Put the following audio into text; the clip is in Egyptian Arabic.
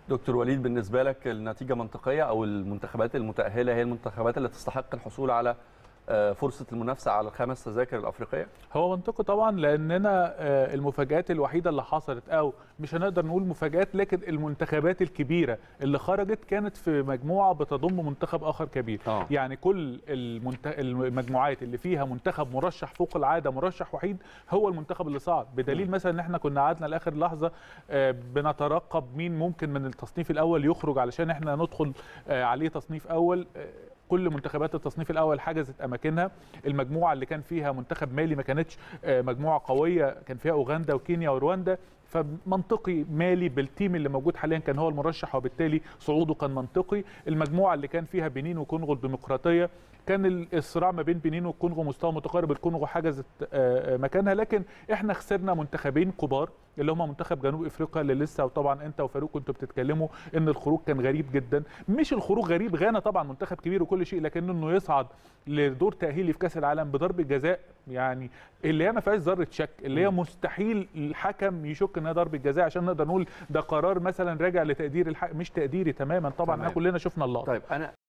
دكتور وليد بالنسبه لك النتيجه منطقيه او المنتخبات المتاهله هي المنتخبات اللي تستحق الحصول على آه، فرصه المنافسه على الخمس تذاكر الافريقيه هو منطقي طبعا لاننا آه، المفاجات الوحيده اللي حصلت او مش هنقدر نقول مفاجات لكن المنتخبات الكبيره اللي خرجت كانت في مجموعه بتضم منتخب اخر كبير آه. يعني كل المنت... المجموعات اللي فيها منتخب مرشح فوق العاده مرشح وحيد هو المنتخب اللي صعد بدليل مثلا ان احنا كنا قعدنا لاخر لحظه آه، بنترقب مين ممكن من التصنيف الاول يخرج علشان احنا ندخل آه، عليه تصنيف اول آه، كل منتخبات التصنيف الاول حجزت اماكنها المجموعه اللي كان فيها منتخب مالي ما كانتش آه، مجموعه قويه كان فيها اوغندا وكينيا ورواندا فمنطقي مالي بالتيم اللي موجود حاليا كان هو المرشح وبالتالي صعوده كان منطقي المجموعه اللي كان فيها بنين وكونغو الديمقراطيه كان الصراع ما بين بنين والكونغو مستوى متقارب الكونغو حجزت آه، آه، مكانها لكن احنا خسرنا منتخبين كبار اللي هم منتخب جنوب افريقيا اللي لسه وطبعا انت وفاروق كنتوا بتتكلموا ان الخروج كان غريب جدا مش الخروج غريب غانا طبعا منتخب كبير وكل شيء لكن انه يصعد لدور تاهيلي في كاس العالم بضربه جزاء يعني اللي هي ما فيهاش ذره شك اللي هي مستحيل الحكم يشك انها ضربه جزاء عشان نقدر نقول ده قرار مثلا راجع لتقدير الحكم مش تقديري تماما طبعا تمام. احنا كلنا شفنا اللقطه طيب انا